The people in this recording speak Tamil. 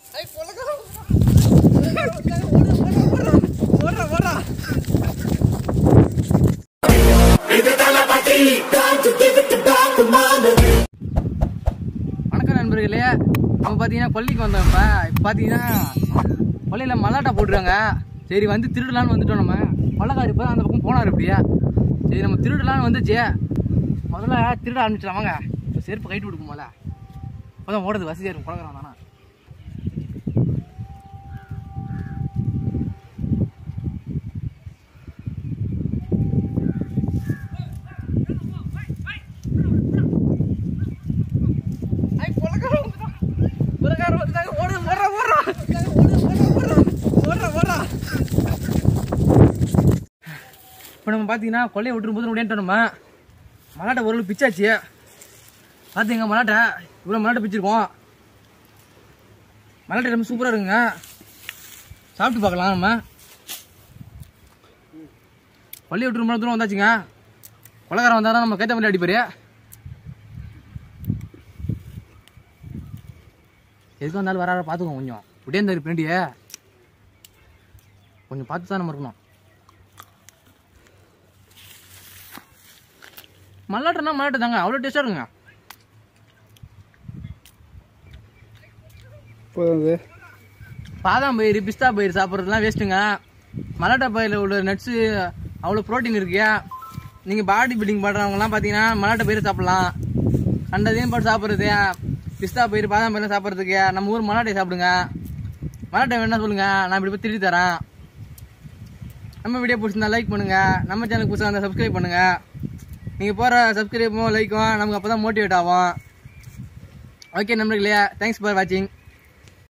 வணக்கம் நண்பர்களே நம்ம பார்த்தீங்கன்னா பள்ளிக்கு வந்தோம் இப்போ இப்போ பார்த்தீங்கன்னா பள்ளியில் மல்லாட்டா போட்டுருக்காங்க சரி வந்து திருடலான்னு வந்துட்டோம் நம்ம பள்ளக்காரி இப்போ அந்த பக்கம் போனார் இப்படியா சரி நம்ம திருடலான்னு வந்துச்சு முதல்ல திருட ஆரம்பிச்சிடலாம் வாங்க இப்போ செருப்பு கைட்டு கொடுக்கும் போல அப்போ ஓடுறது வசதியாக இருக்கும் பழகிறான் தானே இப்போ நம்ம பார்த்தீங்கன்னா கொள்ளையை விட்டுரும் போது முடியாட்டோம் நம்ம மலாட்டை ஒரு பிச்சாச்சு பார்த்தீங்க மலாட்டை இவ்வளோ மலாட்டை பிச்சிருக்கோம் மலாட்டை ரொம்ப சூப்பராக இருக்குங்க சாப்பிட்டு பார்க்கலாம் நம்ம கொள்ளையை விட்டு ரொம்ப தூரம் வந்தாச்சுங்க கொலைக்காரன் வந்தாலும் நம்ம கைத்த மாதிரி அடிப்பாரு எதுக்கு வந்தாலும் வராத பார்த்துக்கோங்க கொஞ்சம் இப்படியே இருந்தாரு பின்னாடியே கொஞ்சம் பார்த்து தான் நம்ம இருக்கணும் மல்லாட்டனா மல்லாட்டு தாங்க அவ்வளோ டேஸ்டாக இருக்குங்க போகுது பாதாம் பயிர் பிஸ்தா பயிர் சாப்பிட்றதுலாம் வேஸ்ட்டுங்க மலாட்டா பயிரில் உள்ள நட்ஸு அவ்வளோ ப்ரோட்டீன் இருக்கு நீங்கள் பாடி பில்டிங் பண்ணுறவங்கலாம் பார்த்தீங்கன்னா மலாட்டா பயிர் சாப்பிட்லாம் கண்டதையும் போட்டு சாப்பிட்றது பிஸ்தா பயிர் பாதாம் பயிர் சாப்பிட்றதுக்கு நம்ம ஊர் மலாட்டை சாப்பிடுங்க மலாட்டை வேணா சொல்லுங்க நான் இப்படி போய் திருடி தரேன் நம்ம வீடியோ பிடிச்சிருந்தா லைக் பண்ணுங்க நம்ம சேனலுக்கு புதுசாக இருந்தால் சப்ஸ்கிரைப் பண்ணுங்க நீங்கள் போகிற சப்ஸ்கிரைப்பும் லைக்கும் நமக்கு அப்போ தான் மோட்டிவேட் ஆகும் ஓகே நம்பர்களே தேங்க்ஸ் ஃபார் வாட்சிங்